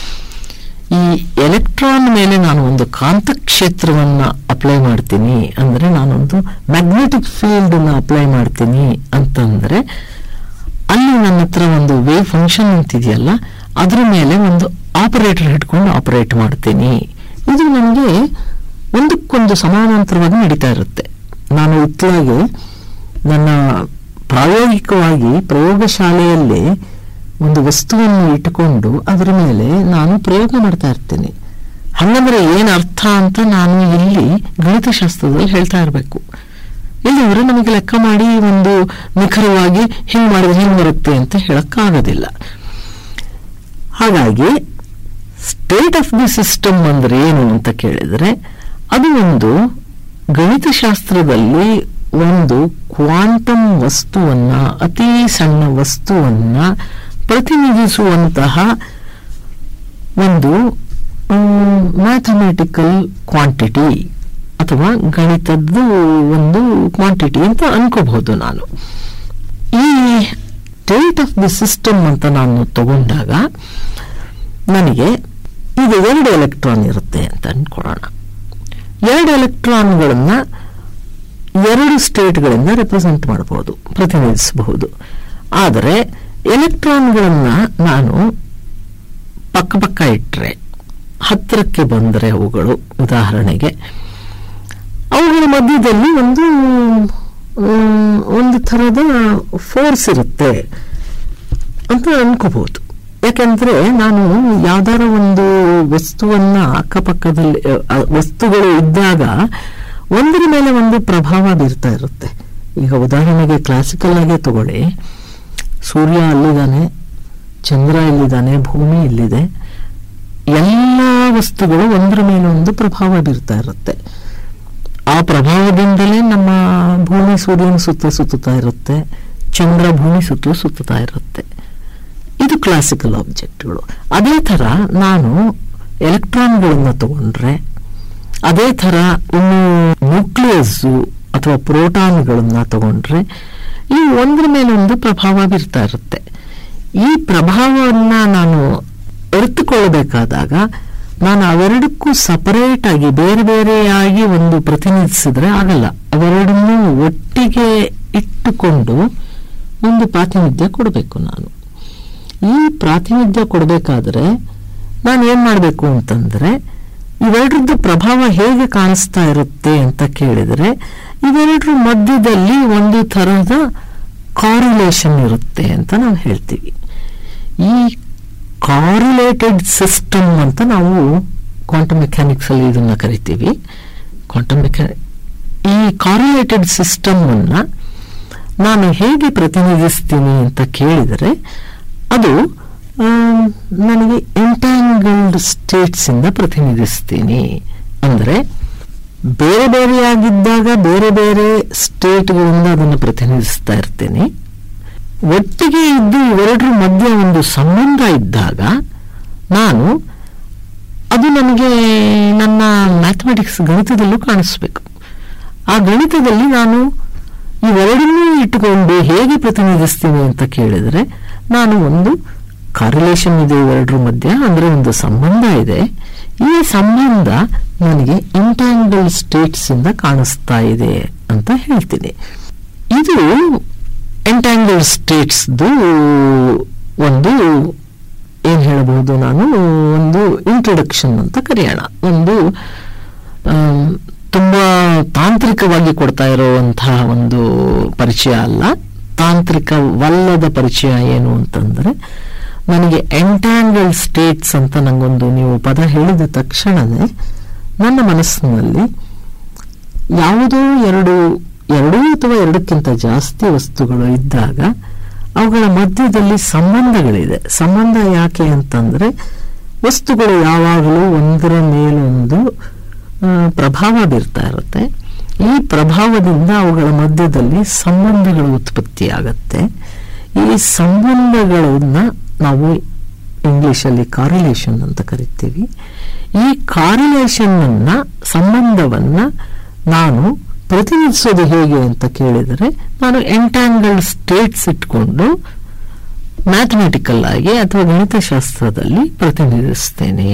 ಈ ಎಲೆಕ್ಟ್ರಾನ್ ಮೇಲೆ ನಾನು ಒಂದು ಕಾಂತಕ್ಷೇತ್ರವನ್ನ ಅಪ್ಲೈ ಮಾಡ್ತೀನಿ ಅಂದ್ರೆ ನಾನೊಂದು ಮ್ಯಾಗ್ನೆಟಿಕ್ ಫೀಲ್ಡ್ ಅನ್ನ ಅಪ್ಲೈ ಮಾಡ್ತೀನಿ ಅಂತಂದ್ರೆ ಅಲ್ಲಿ ನನ್ನ ಹತ್ರ ಒಂದು ವೇವ್ ಫಂಕ್ಷನ್ ಅಂತಿದೆಯಲ್ಲ ಅದ್ರ ಮೇಲೆ ಒಂದು ಆಪರೇಟರ್ ಹಿಡ್ಕೊಂಡು ಆಪರೇಟ್ ಮಾಡ್ತೀನಿ ಇದು ನನಗೆ ಒಂದಕ್ಕೊಂದು ಸಮಾನಾಂತರವಾಗಿ ನಡೀತಾ ಇರುತ್ತೆ ನಾನು ಇತ್ಲಾಗೆ ನನ್ನ ಪ್ರಾಯೋಗಿಕವಾಗಿ ಪ್ರಯೋಗಶಾಲೆಯಲ್ಲಿ ಒಂದು ವಸ್ತುವನ್ನು ಇಟ್ಟುಕೊಂಡು ಅದರ ಮೇಲೆ ನಾನು ಪ್ರಯೋಗ ಮಾಡ್ತಾ ಇರ್ತೇನೆ ಹಂಗಂದ್ರೆ ಏನ್ ಅರ್ಥ ಅಂತ ನಾನು ಇಲ್ಲಿ ಗಣಿತಶಾಸ್ತ್ರದಲ್ಲಿ ಹೇಳ್ತಾ ಇರಬೇಕು ಇಲ್ಲಿವರೆ ನಮಗೆ ಲೆಕ್ಕ ಮಾಡಿ ಒಂದು ನಿಖರವಾಗಿ ಹಿಂಗ್ ಮಾಡಿದ್ರೆ ಹಿಂಗ್ ಬರುತ್ತೆ ಅಂತ ಹೇಳಕ್ಕಾಗೋದಿಲ್ಲ ಹಾಗಾಗಿ ಸ್ಟೇಟ್ ಆಫ್ ದಿ ಸಿಸ್ಟಮ್ ಅಂದ್ರೆ ಏನು ಅಂತ ಕೇಳಿದ್ರೆ ಅದು ಒಂದು ಗಣಿತಶಾಸ್ತ್ರದಲ್ಲಿ ಒಂದು ಕ್ವಾಂಟಮ್ ವಸ್ತುವನ್ನ ಅತಿ ಸಣ್ಣ ವಸ್ತುವನ್ನ ಪ್ರತಿನಿಧಿಸುವಂತಹ ಒಂದು ಮ್ಯಾಥಮೆಟಿಕಲ್ ಕ್ವಾಂಟಿಟಿ ಅಥವಾ ಗಣಿತದ್ದು ಒಂದು ಕ್ವಾಂಟಿಟಿ ಅಂತ ಅನ್ಕೋಬಹುದು ನಾನು ಈ ಸ್ಟೇಟ್ ಆಫ್ ದಿ ಸಿಸ್ಟಮ್ ಅಂತ ನಾನು ತಗೊಂಡಾಗ ನನಗೆ ಈಗ ಎರಡು ಎಲೆಕ್ಟ್ರಾನ್ ಇರುತ್ತೆ ಅಂತ ಅನ್ಕೊಳ್ಳೋಣ ಎರಡು ಎಲೆಕ್ಟ್ರಾನ್ಗಳನ್ನ ಎರಡು ಸ್ಟೇಟ್ಗಳಿಂದ ರೆಪ್ರೆಸೆಂಟ್ ಮಾಡಬಹುದು ಪ್ರತಿನಿಧಿಸಬಹುದು ಆದರೆ ಎಲೆಕ್ಟ್ರಾನ್ಗಳನ್ನ ನಾನು ಪಕ್ಕ ಪಕ್ಕ ಇಟ್ಟರೆ ಹತ್ತಿರಕ್ಕೆ ಬಂದರೆ ಅವುಗಳು ಉದಾಹರಣೆಗೆ ಅವುಗಳ ಮಧ್ಯದಲ್ಲಿ ಒಂದು ಮ್, ಒಂದು ಥರದ ಫೋರ್ಸ್ ಇರುತ್ತೆ ಅಂತ ಅನ್ಕೋಬಹುದು ಯಾಕಂದ್ರೆ ನಾನು ಯಾವ್ದಾರ ಒಂದು ವಸ್ತುವನ್ನ ಅಕ್ಕಪಕ್ಕದಲ್ಲಿ ಅ, ಅ, ವಸ್ತುಗಳು ಇದ್ದಾಗ ಒಂದರ ಮೇಲೆ ಒಂದು ಪ್ರಭಾವ ಬೀರ್ತಾ ಇರುತ್ತೆ ಈಗ ಉದಾಹರಣೆಗೆ ಕ್ಲಾಸಿಕಲ್ ಆಗಿ ತಗೊಳ್ಳಿ ಸೂರ್ಯ ಅಲ್ಲಿದ್ದಾನೆ ಚಂದ್ರ ಇಲ್ಲಿದ್ದಾನೆ ಭೂಮಿ ಇಲ್ಲಿದೆ ಎಲ್ಲ ವಸ್ತುಗಳು ಒಂದರ ಮೇಲೆ ಒಂದು ಪ್ರಭಾವ ಬೀರ್ತಾ ಇರುತ್ತೆ ಆ ಪ್ರಭಾವದಿಂದಲೇ ನಮ್ಮ ಭೂಮಿ ಸೂರ್ಯನ ಸುತ್ತ ಸುತ್ತುತ್ತಾ ಇರುತ್ತೆ ಚಂದ್ರ ಭೂಮಿ ಸುತ್ತಲೂ ಸುತ್ತುತ್ತಾ ಇರುತ್ತೆ ಇದು ಕ್ಲಾಸಿಕಲ್ ಆಬ್ಜೆಕ್ಟ್ಗಳು ಅದೇ ತರ ನಾನು ಎಲೆಕ್ಟ್ರಾನ್ಗಳನ್ನ ತಗೊಂಡ್ರೆ ಅದೇ ತರ ಇನ್ನು ನ್ಯೂಕ್ಲಿಯಸ್ ಅಥವಾ ಪ್ರೋಟಾನ್ಗಳನ್ನ ತಗೊಂಡ್ರೆ ಈ ಒಂದ್ರ ಮೇಲೆ ಒಂದು ಪ್ರಭಾವ ಬೀರ್ತಾ ಇರುತ್ತೆ ಈ ಪ್ರಭಾವವನ್ನ ನಾನು ಅರಿತುಕೊಳ್ಳಬೇಕಾದಾಗ ನಾನು ಅವೆರಡಕ್ಕೂ ಸಪರೇಟ್ ಆಗಿ ಬೇರೆ ಬೇರೆಯಾಗಿ ಒಂದು ಪ್ರತಿನಿಧಿಸಿದ್ರೆ ಆಗಲ್ಲ ಅವೆರಡನ್ನೂ ಒಟ್ಟಿಗೆ ಇಟ್ಟುಕೊಂಡು ಒಂದು ಪ್ರಾತಿನಿಧ್ಯ ಕೊಡಬೇಕು ನಾನು ಈ ಪ್ರಾತಿನಿಧ್ಯ ಕೊಡಬೇಕಾದ್ರೆ ನಾನು ಏನ್ ಮಾಡಬೇಕು ಅಂತಂದ್ರೆ ಇವೆರಡರದ್ದು ಪ್ರಭಾವ ಹೇಗೆ ಕಾಣಿಸ್ತಾ ಇರುತ್ತೆ ಅಂತ ಕೇಳಿದ್ರೆ ಇವೆರಡರ ಮಧ್ಯದಲ್ಲಿ ಒಂದು ತರಹದ ಕಾರಿಲೇಷನ್ ಇರುತ್ತೆ ಅಂತ ನಾವು ಹೇಳ್ತೀವಿ ಈ ಕಾರಿಲೇಟೆಡ್ ಸಿಸ್ಟಮ್ ಅಂತ ನಾವು ಕ್ವಾಂಟಮ್ ಮೆಕ್ಯಾನಿಕ್ಸ್ ಅಲ್ಲಿ ಇದನ್ನ ಕರಿತೀವಿ ಕ್ವಾಂಟಮ್ ಮೆಕ್ಯಾ ಈ ಕಾರಿಲೇಟೆಡ್ ಸಿಸ್ಟಮ್ ಅನ್ನ ನಾನು ಹೇಗೆ ಪ್ರತಿನಿಧಿಸ್ತೀನಿ ಅಂತ ಕೇಳಿದರೆ ಅದು ಆಮ್, ನನಗೆ ಎಂಟ್ಯಾಂಗಲ್ಡ್ ಸ್ಟೇಟ್ಸ್ ಇಂದ ಪ್ರತಿನಿಧಿಸ್ತೀನಿ ಅಂದ್ರೆ ಬೇರೆ ಬೇರೆಯಾಗಿದ್ದಾಗ ಬೇರೆ ಬೇರೆ ಸ್ಟೇಟ್ಗಳಿಂದ ಅದನ್ನು ಪ್ರತಿನಿಧಿಸ್ತಾ ಇರ್ತೇನೆ ಒಟ್ಟಿಗೆ ಇದ್ದು ಇವೆರಡರ ಮಧ್ಯೆ ಒಂದು ಸಂಬಂಧ ಇದ್ದಾಗ ನಾನು ಅದು ನನಗೆ ನನ್ನ ಮ್ಯಾಥಮೆಟಿಕ್ಸ್ ಗಣಿತದಲ್ಲೂ ಕಾಣಿಸ್ಬೇಕು ಆ ಗಣಿತದಲ್ಲಿ ನಾನು ಇವೆರಡನ್ನೂ ಇಟ್ಟುಕೊಂಡು ಹೇಗೆ ಪ್ರತಿನಿಧಿಸ್ತೀನಿ ಅಂತ ಕೇಳಿದ್ರೆ ನಾನು ಒಂದು ಕಾರಿಲೇಷನ್ ಇದೆ ಇವೆರಡರ ಮಧ್ಯೆ ಅಂದ್ರೆ ಒಂದು ಸಂಬಂಧ ಇದೆ ಈ ಸಂಬಂಧ ನನಗೆ ಇಂಟ್ಯಾಂಗಲ್ ಸ್ಟೇಟ್ಸ್ ಇಂದ ಕಾಣಿಸ್ತಾ ಇದೆ ಅಂತ ಹೇಳ್ತೀನಿ ಇದು ಎಂಟ್ಯಾಂಗಲ್ ಸ್ಟೇಟ್ಸ್ದು ಒಂದು ಏನ್ ಹೇಳಬಹುದು ನಾನು ಒಂದು ಇಂಟ್ರೊಡಕ್ಷನ್ ಅಂತ ಕರೆಯೋಣ ಒಂದು ಆಮ್, ತುಂಬಾ ತಾಂತ್ರಿಕವಾಗಿ ಕೊಡ್ತಾ ಇರುವಂತಹ ಒಂದು ಪರಿಚಯ ಅಲ್ಲ ತಾಂತ್ರಿಕವಲ್ಲದ ಪರಿಚಯ ಏನು ಅಂತಂದ್ರೆ ನನಗೆ ಎಂಟ್ಯಾಂಗಲ್ ಸ್ಟೇಟ್ಸ್ ಅಂತ ನಂಗೊಂದು ನೀವು ಪದ ಹೇಳಿದ ತಕ್ಷಣವೇ ನನ್ನ ಮನಸ್ಸಿನಲ್ಲಿ ಯಾವುದೋ ಎರಡು ಎರಡು ಅಥವಾ ಎರಡಕ್ಕಿಂತ ಜಾಸ್ತಿ ವಸ್ತುಗಳು ಇದ್ದಾಗ ಅವುಗಳ ಮಧ್ಯದಲ್ಲಿ ಸಂಬಂಧಗಳಿದೆ ಸಂಬಂಧ ಯಾಕೆ ಅಂತಂದ್ರೆ ವಸ್ತುಗಳು ಯಾವಾಗಲೂ ಒಂದರ ಮೇಲೊಂದು ಆ, ಪ್ರಭಾವ ಬೀರ್ತಾ ಇರುತ್ತೆ ಈ ಪ್ರಭಾವದಿಂದ ಅವುಗಳ ಮಧ್ಯದಲ್ಲಿ ಸಂಬಂಧಗಳು ಉತ್ಪತ್ತಿಯಾಗತ್ತೆ ಈ ಸಂಬಂಧಗಳನ್ನ ನಾವು ಇಂಗ್ಲಿಷಲ್ಲಿ ಕಾರಿಲೇಷನ್ ಅಂತ ಕರಿತೀವಿ ಈ ಕಾರಿಲೇಷನ್ ಅನ್ನ ಸಂಬಂಧವನ್ನ ನಾನು ಪ್ರತಿನಿಧಿಸೋದು ಹೇಗೆ ಅಂತ ಕೇಳಿದರೆ ನಾನು ಎಂಟ್ಯಾಂಗಲ್ಡ್ ಸ್ಟೇಟ್ಸ್ ಇಟ್ಕೊಂಡು ಮ್ಯಾಥಮೆಟಿಕಲ್ ಆಗಿ ಅಥವಾ ಗಣಿತಶಾಸ್ತ್ರದಲ್ಲಿ ಪ್ರತಿನಿಧಿಸ್ತೇನೆ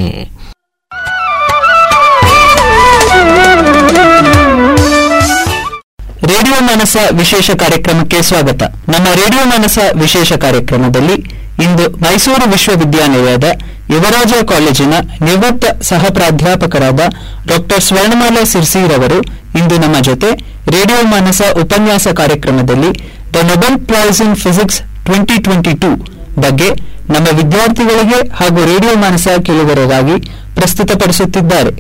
ರೇಡಿಯೋ ಮಾನಸ ವಿಶೇಷ ಕಾರ್ಯಕ್ರಮಕ್ಕೆ ಸ್ವಾಗತ ನಮ್ಮ ರೇಡಿಯೋ ಮಾನಸ ವಿಶೇಷ ಕಾರ್ಯಕ್ರಮದಲ್ಲಿ ಇಂದು ಮೈಸೂರು ವಿಶ್ವವಿದ್ಯಾನಿಲಯದ ಯುವರಾಜ ಕಾಲೇಜಿನ ನಿವೃತ್ತ ಸಹ ಪ್ರಾಧ್ಯಾಪಕರಾದ ಡಾಕ್ಟರ್ ಸ್ವರ್ಣಮಾಲಾ ಸಿರ್ಸಿರವರು ಇಂದು ನಮ್ಮ ಜೊತೆ ರೇಡಿಯೋ ಮಾನಸ ಉಪನ್ಯಾಸ ಕಾರ್ಯಕ್ರಮದಲ್ಲಿ the Nobel prize in physics twenty twenty two ಬಗ್ಗೆ ನಮ್ಮ ವಿದ್ಯಾರ್ಥಿಗಳಿಗೆ ಹಾಗೂ ರೇಡಿಯೋ ಮಾನಸ ಕೇಳುಗರಿಗಾಗಿ ಪ್ರಸ್ತುತಪಡಿಸುತ್ತಿದ್ದಾರೆ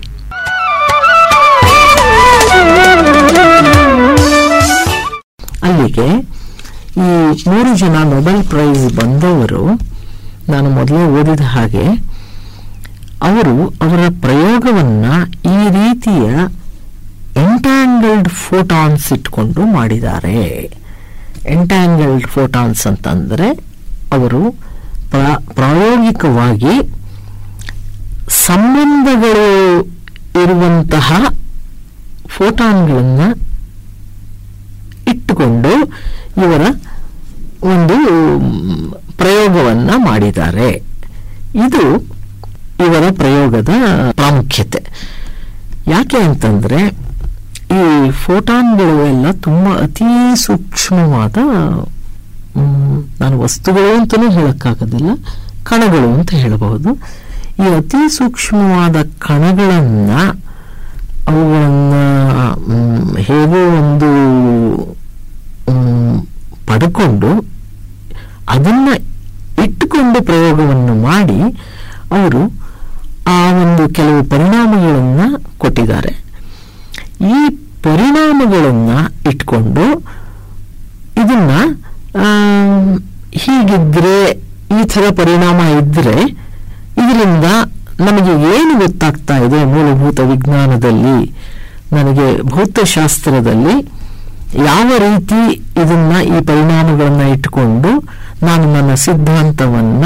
ಅಲ್ಲಿಗೆ ಈ ಮೂರು ಜನ ನೊಬೆಲ್ ಪ್ರೈಸ್ ಬಂದವರು ನಾನು ಮೊದಲೇ ಓದಿದ ಹಾಗೆ ಅವರು ಅವರ ಪ್ರಯೋಗವನ್ನ ಈ ರೀತಿಯ ಎಂಟ್ಯಾಂಗಲ್ಡ್ ಫೋಟಾನ್ಸ್ ಇಟ್ಕೊಂಡು ಮಾಡಿದ್ದಾರೆ ಎಂಟ್ಯಾಂಗಲ್ಡ್ ಫೋಟಾನ್ಸ್ ಅಂತಂದ್ರೆ ಅವರು ಪ್ರಾ- ಪ್ರಾಯೋಗಿಕವಾಗಿ ಸಂಬಂಧಗಳು ಇರುವಂತಹ ಫೋಟಾನ್ಗಳನ್ನ ಇಟ್ಟುಕೊಂಡು ಇವರ ಒಂದು ಮ್, ಪ್ರಯೋಗವನ್ನ ಮಾಡಿದ್ದಾರೆ ಇದು ಇವರ ಪ್ರಯೋಗದ ಪ್ರಾಮುಖ್ಯತೆ ಯಾಕೆ ಅಂತಂದ್ರೆ ಈ ಫೋಟಾನ್ಗಳು ಎಲ್ಲ ತುಂಬಾ ಅತಿ ಸೂಕ್ಷ್ಮವಾದ ಮ್, ನಾನು ವಸ್ತುಗಳು ಅಂತಲೂ ಹೇಳಕ್ಕಾಗೋದಿಲ್ಲ ಕಣಗಳು ಅಂತ ಹೇಳಬಹುದು ಈ ಅತಿ ಸೂಕ್ಷ್ಮವಾದ ಕಣಗಳನ್ನ ಅವುಗಳನ್ನ ಮ್, ಹೇಗೋ ಒಂದು ಮ್, ಪಡ್ಕೊಂಡು ಅದನ್ನ ಇಟ್ಟುಕೊಂಡು ಪ್ರಯೋಗವನ್ನು ಮಾಡಿ ಅವರು ಆ ಒಂದು ಕೆಲವು ಪರಿಣಾಮಗಳನ್ನ ಕೊಟ್ಟಿದ್ದಾರೆ ಈ ಪರಿಣಾಮಗಳನ್ನ ಇಟ್ಕೊಂಡು ಇದನ್ನ ಆಮ್, ಹೀಗಿದ್ರೆ ಈ ಥರ ಪರಿಣಾಮ ಇದ್ರೆ ಇದರಿಂದ ನಮಗೆ ಏನು ಗೊತ್ತಾಗ್ತಾ ಇದೆ ಮೂಲಭೂತ ವಿಜ್ಞಾನದಲ್ಲಿ ನನಗೆ ಭೌತಶಾಸ್ತ್ರದಲ್ಲಿ ಯಾವ ರೀತಿ ಇದನ್ನ ಈ ಪರಿಣಾಮಗಳನ್ನ ಇಟ್ಟುಕೊಂಡು ನಾನು ನನ್ನ ಸಿದ್ಧಾಂತವನ್ನ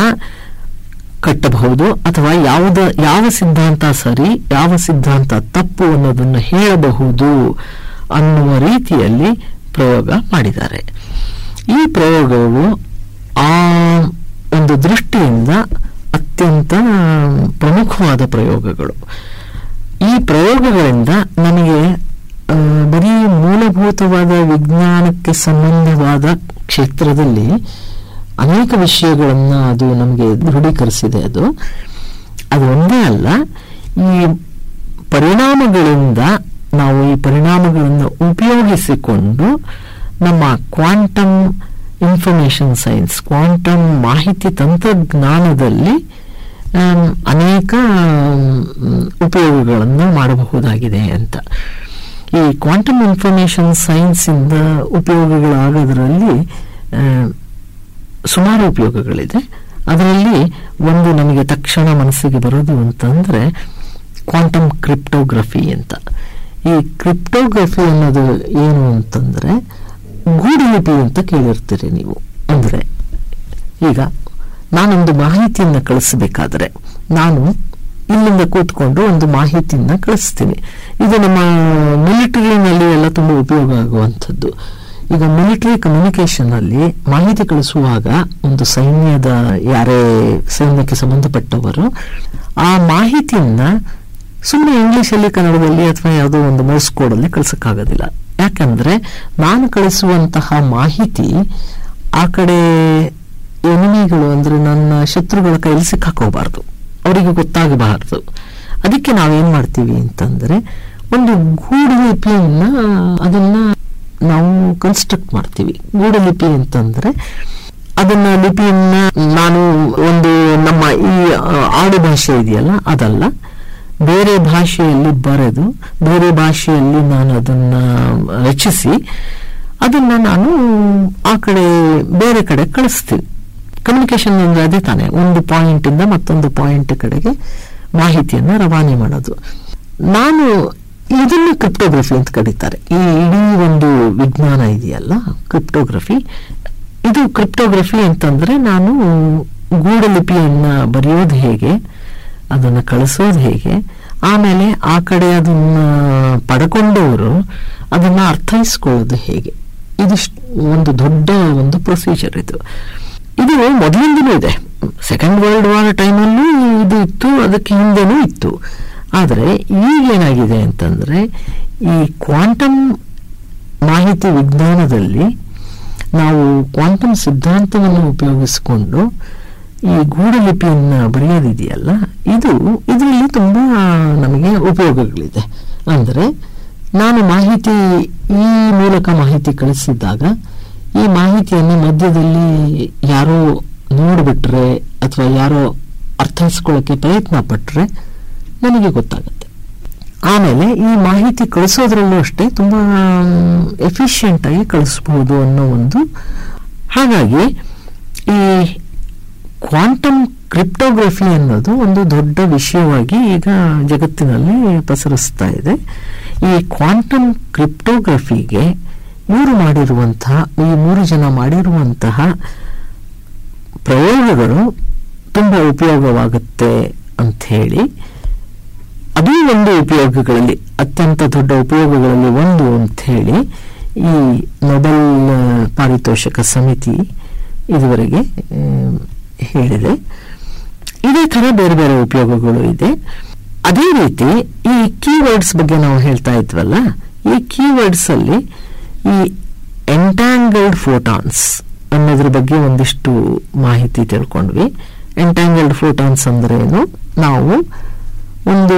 ಕಟ್ಟಬಹುದು ಅಥವಾ ಯಾವುದ ಯಾವ ಸಿದ್ಧಾಂತ ಸರಿ ಯಾವ ಸಿದ್ಧಾಂತ ತಪ್ಪು ಅನ್ನೋದನ್ನು ಹೇಳಬಹುದು ಅನ್ನುವ ರೀತಿಯಲ್ಲಿ ಪ್ರಯೋಗ ಮಾಡಿದ್ದಾರೆ ಈ ಪ್ರಯೋಗವು ಆ ಒಂದು ದೃಷ್ಟಿಯಿಂದ ಅತ್ಯಂತ ಪ್ರಮುಖವಾದ ಪ್ರಯೋಗಗಳು ಈ ಪ್ರಯೋಗಗಳಿಂದ ನಮಗೆ ಆ, ಬರೀ ಮೂಲಭೂತವಾದ ವಿಜ್ಞಾನಕ್ಕೆ ಸಂಬಂಧವಾದ ಕ್ಷೇತ್ರದಲ್ಲಿ ಅನೇಕ ವಿಷಯಗಳನ್ನ ಅದು ನಮಗೆ ದೃಢೀಕರಿಸಿದೆ ಅದು ಅದು ಒಂದೇ ಅಲ್ಲ ಈ ಪರಿಣಾಮಗಳಿಂದ ನಾವು ಈ ಪರಿಣಾಮಗಳನ್ನು ಉಪಯೋಗಿಸಿಕೊಂಡು ನಮ್ಮ ಕ್ವಾಂಟಮ್ ಇನ್ಫಾರ್ಮೇಶನ್ ಸೈನ್ಸ್ ಕ್ವಾಂಟಮ್ ಮಾಹಿತಿ ತಂತ್ರಜ್ಞಾನದಲ್ಲಿ ಆಮ್, ಅನೇಕ ಆಮ್, ಉಪಯೋಗಗಳನ್ನು ಮಾಡಬಹುದಾಗಿದೆ ಅಂತ ಈ ಕ್ವಾಂಟಮ್ ಇನ್ಫಾರ್ಮೇಶನ್ ಸೈನ್ಸ್ ಇಂದ ಉಪಯೋಗಗಳಾಗೋದ್ರಲ್ಲಿ ಆಮ್, ಸುಮಾರು ಉಪಯೋಗಗಳಿದೆ ಅದರಲ್ಲಿ ಒಂದು ನಮಗೆ ತಕ್ಷಣ ಮನಸ್ಸಿಗೆ ಬರೋದು ಅಂತಂದ್ರೆ ಕ್ವಾಂಟಮ್ ಕ್ರಿಪ್ಟೋಗ್ರಫಿ ಅಂತ ಈ ಕ್ರಿಪ್ಟೋಗ್ರಫಿ ಅನ್ನೋದು ಏನು ಅಂತಂದ್ರೆ ಗೂಡು ಲಿಪಿ ಅಂತ ಕೇಳಿರ್ತೀರಿ ನೀವು ಅಂದ್ರೆ ಈಗ ನಾನೊಂದು ಮಾಹಿತಿಯನ್ನ ಕಳಿಸಬೇಕಾದ್ರೆ ನಾನು ಇಲ್ಲಿಂದ ಕೂತ್ಕೊಂಡು ಒಂದು ಮಾಹಿತಿಯನ್ನ ಕಳಿಸ್ತೀನಿ ಇದು ನಮ್ಮ ಮಿಲಿಟರಿನಲ್ಲಿ ಎಲ್ಲ ತುಂಬಾ ಉಪಯೋಗ ಆಗುವಂಥದ್ದು ಈಗ ಮಿಲಿಟರಿ ಕಮ್ಯುನಿಕೇಶನ್ ಅಲ್ಲಿ ಮಾಹಿತಿ ಕಳಿಸುವಾಗ ಒಂದು ಸೈನ್ಯದ ಯಾರೇ ಸೈನ್ಯಕ್ಕೆ ಸಂಬಂಧಪಟ್ಟವರು ಆ ಮಾಹಿತಿಯನ್ನ ಸುಮ್ಮನೆ ಇಂಗ್ಲಿಷಲ್ಲಿ ಕನ್ನಡದಲ್ಲಿ ಅಥವಾ ಯಾವುದೋ ಒಂದು ಮೋಸ್ ಕೋಡಲ್ಲಿ ಕಳ್ಸಕ್ಕಾಗೋದಿಲ್ಲ ಯಾಕಂದ್ರೆ ನಾನು ಕಳಿಸುವಂತಹ ಮಾಹಿತಿ ಆ ಕಡೆ ಎನಿಮಿಗಳು ಅಂದ್ರೆ ನನ್ನ ಶತ್ರುಗಳ ಕೈಯಲ್ಲಿ ಸಿಕ್ಕಾಕೋಬಾರ್ದು ಅವರಿಗೆ ಗೊತ್ತಾಗಬಾರದು ಅದಕ್ಕೆ ನಾವೇನ್ ಮಾಡ್ತೀವಿ ಅಂತಂದ್ರೆ ಒಂದು ಗೂಢಲಿಪಿಯನ್ನ ಅದನ್ನ ನಾವು ಕನ್ಸ್ಟ್ರಕ್ಟ್ ಮಾಡ್ತೀವಿ ಗೂಢಲಿಪಿ ಅಂತಂದ್ರೆ ಅದನ್ನ ಲಿಪಿಯನ್ನ ನಾನು ಒಂದು ನಮ್ಮ ಈ ಆ, ಆಡು ಭಾಷೆ ಇದೆಯಲ್ಲ ಅದಲ್ಲ ಬೇರೆ ಭಾಷೆಯಲ್ಲಿ ಬರೆದು ಬೇರೆ ಭಾಷೆಯಲ್ಲಿ ನಾನು ಅದನ್ನ ರಚಿಸಿ ಅದನ್ನ ನಾನು ಆ ಕಡೆ ಬೇರೆ ಕಡೆ ಕಳಿಸ್ತೀನಿ ಕಮ್ಯುನಿಕೇಶನ್ ಅಂದ್ರೆ ಅದೇ ತಾನೆ ಒಂದು ಪಾಯಿಂಟ್ ಇಂದ ಮತ್ತೊಂದು ಪಾಯಿಂಟ್ ಕಡೆಗೆ ಮಾಹಿತಿಯನ್ನ ರವಾನೆ ಮಾಡೋದು ನಾನು ಇದನ್ನ ಕ್ರಿಪ್ಟೋಗ್ರಫಿ ಅಂತ ಕರೀತಾರೆ ಈ ಇಡೀ ಒಂದು ವಿಜ್ಞಾನ ಇದೆಯಲ್ಲ ಕ್ರಿಪ್ಟೋಗ್ರಫಿ ಇದು ಕ್ರಿಪ್ಟೋಗ್ರಫಿ ಅಂತಂದ್ರೆ ನಾನು ಗೂಢಲಿಪಿಯನ್ನ ಬರೆಯೋದು ಹೇಗೆ ಅದನ್ನ ಕಳಿಸೋದು ಹೇಗೆ ಆಮೇಲೆ ಆ ಕಡೆ ಅದನ್ನ ಪಡ್ಕೊಂಡವರು ಅದನ್ನ ಅರ್ಥೈಸ್ಕೊಳ್ಳೋದು ಹೇಗೆ ಇದಿಷ್ಟು ಒಂದು ದೊಡ್ಡ ಒಂದು ಪ್ರೊಸೀಜರ್ ಇದು ಇದು ಮೊದಲಿಂದಲೂ ಇದೆ ಸೆಕೆಂಡ್ ವರ್ಲ್ಡ್ ವಾರ್ ಟೈಮಲ್ಲೂ ಇದು ಇತ್ತು ಅದಕ್ಕೆ ಹಿಂದೆನೂ ಇತ್ತು ಆದರೆ ಈಗೇನಾಗಿದೆ ಅಂತಂದ್ರೆ ಈ ಕ್ವಾಂಟಮ್ ಮಾಹಿತಿ ವಿಜ್ಞಾನದಲ್ಲಿ ನಾವು ಕ್ವಾಂಟಮ್ ಸಿದ್ಧಾಂತವನ್ನು ಉಪಯೋಗಿಸಿಕೊಂಡು ಈ ಗೂಢಲಿಪಿಯನ್ನ ಬರೆಯೋದಿದೆಯಲ್ಲ ಇದು ಇದರಲ್ಲಿ ತುಂಬಾ ನಮಗೆ ಉಪಯೋಗಗಳಿದೆ ಅಂದ್ರೆ ನಾನು ಮಾಹಿತಿ ಈ ಮೂಲಕ ಮಾಹಿತಿ ಕಳಿಸಿದ್ದಾಗ ಈ ಮಾಹಿತಿಯನ್ನು ಮಧ್ಯದಲ್ಲಿ ಯಾರೋ ನೋಡ್ಬಿಟ್ರೆ ಅಥವಾ ಯಾರೋ ಅರ್ಥೈಸ್ಕೊಳ್ಳೋಕೆ ಪ್ರಯತ್ನ ಪಟ್ರೆ ನನಗೆ ಗೊತ್ತಾಗುತ್ತೆ ಆಮೇಲೆ ಈ ಮಾಹಿತಿ ಕಳಿಸೋದ್ರಲ್ಲೂ ಅಷ್ಟೇ ತುಂಬಾ ಎಫಿಷಿಯಂಟ್ ಆಗಿ ಕಳಿಸ್ಬೋದು ಅನ್ನೋ ಒಂದು ಹಾಗಾಗಿ ಈ ಕ್ವಾಂಟಮ್ ಕ್ರಿಪ್ಟೋಗ್ರಫಿ ಅನ್ನೋದು ಒಂದು ದೊಡ್ಡ ವಿಷಯವಾಗಿ ಈಗ ಜಗತ್ತಿನಲ್ಲಿ ಪಸರಿಸ್ತಾ ಇದೆ ಈ ಕ್ವಾಂಟಮ್ ಕ್ರಿಪ್ಟೋಗ್ರಫಿಗೆ ಇವರು ಮಾಡಿರುವಂತಹ ಈ ಮೂರು ಜನ ಮಾಡಿರುವಂತಹ ಪ್ರಯೋಗಗಳು ತುಂಬಾ ಉಪಯೋಗವಾಗುತ್ತೆ ಅಂತ ಹೇಳಿ ಅದೇ ಒಂದು ಉಪಯೋಗಗಳಲ್ಲಿ ಅತ್ಯಂತ ದೊಡ್ಡ ಉಪಯೋಗಗಳಲ್ಲಿ ಒಂದು ಅಂತ ಹೇಳಿ ಈ ನೊಬೆಲ್ ಆ, ಪಾರಿತೋಷಕ ಸಮಿತಿ ಇದುವರೆಗೆ ಆ, ಹೇಳಿದೆ ಇದೇ ತರ ಬೇರೆ ಬೇರೆ ಉಪಯೋಗಗಳು ಇದೆ ಅದೇ ರೀತಿ ಈ ಕೀವರ್ಡ್ಸ್ ಬಗ್ಗೆ ನಾವು ಹೇಳ್ತಾ ಇದ್ವಲ್ಲ ಈ ಕೀವರ್ಡ್ಸ್ ಅಲ್ಲಿ ಈ ಎಂಟ್ಯಾಂಗಲ್ಡ್ ಫೋಟಾನ್ಸ್ ಅನ್ನೋದ್ರ ಬಗ್ಗೆ ಒಂದಿಷ್ಟು ಮಾಹಿತಿ ತಿಳ್ಕೊಂಡ್ವಿ ಎಂಟ್ಯಾಂಗಲ್ಡ್ ಫೋಟಾನ್ಸ್ ಅಂದ್ರೆ ಏನು ನಾವು ಒಂದು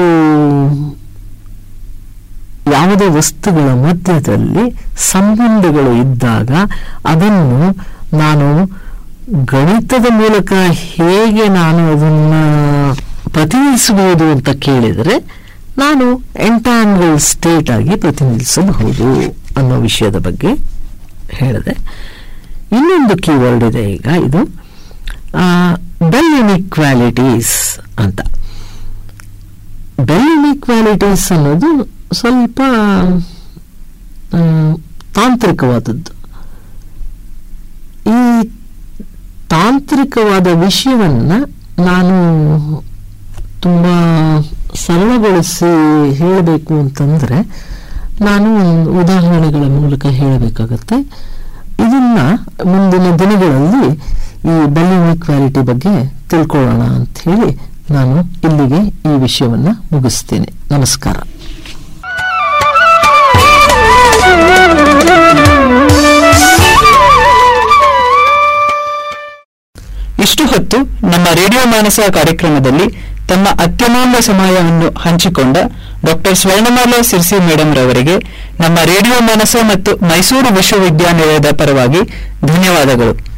ಯಾವುದೇ ವಸ್ತುಗಳ ಮಧ್ಯದಲ್ಲಿ ಸಂಬಂಧಗಳು ಇದ್ದಾಗ ಅದನ್ನು ನಾನು ಗಣಿತದ ಮೂಲಕ ಹೇಗೆ ನಾನು ಅದನ್ನ ಪ್ರತಿನಿಧಿಸಬಹುದು ಅಂತ ಕೇಳಿದರೆ ನಾನು ಎಂಟಾಂಗಲ್ ಸ್ಟೇಟ್ ಆಗಿ ಪ್ರತಿನಿಧಿಸಬಹುದು ಅನ್ನೋ ವಿಷಯದ ಬಗ್ಗೆ ಹೇಳಿದೆ ಇನ್ನೊಂದು ಕೀವರ್ಡ್ ಇದೆ ಈಗ ಇದು ಬೆಲ್ ಇನಿಕ್ವಾಲಿಟೀಸ್ ಅಂತ ಬೆಲ್ ಇನಿಕ್ವಾಲಿಟೀಸ್ ಅನ್ನೋದು ಸ್ವಲ್ಪ ಆ, ತಾಂತ್ರಿಕವಾದದ್ದು ಈ ತಾಂತ್ರಿಕವಾದ ವಿಷಯವನ್ನ ನಾನು ತುಂಬಾ ಸರಳಗೊಳಿಸಿ ಹೇಳಬೇಕು ಅಂತಂದ್ರೆ ನಾನು ಒಂದು ಉದಾಹರಣೆಗಳ ಮೂಲಕ ಹೇಳಬೇಕಾಗತ್ತೆ ಇದನ್ನ ಮುಂದಿನ ದಿನಗಳಲ್ಲಿ ಈ ಬೆಲ್ ಇನಿಕ್ವಾಲಿಟಿ ಬಗ್ಗೆ ತಿಳ್ಕೊಳ್ಳೋಣ ಅಂತ ಹೇಳಿ ನಾನು ಇಲ್ಲಿಗೆ ಈ ವಿಷಯವನ್ನ ಮುಗಿಸ್ತೇನೆ ನಮಸ್ಕಾರ
ಇಷ್ಟು ಹೊತ್ತು ನಮ್ಮ ರೇಡಿಯೋ ಮಾನಸ ಕಾರ್ಯಕ್ರಮದಲ್ಲಿ ತಮ್ಮ ಅತ್ಯಮೂಲ್ಯ ಸಮಯವನ್ನು ಹಂಚಿಕೊಂಡ ಡಾಕ್ಟರ್ ಸ್ವರ್ಣಮಾಲಾ ಸಿರ್ಸಿ ಮೇಡಮ್ ರವರಿಗೆ ನಮ್ಮ ರೇಡಿಯೋ ಮಾನಸ ಮತ್ತು ಮೈಸೂರು ವಿಶ್ವವಿದ್ಯಾನಿಲಯದ ಪರವಾಗಿ ಧನ್ಯವಾದಗಳು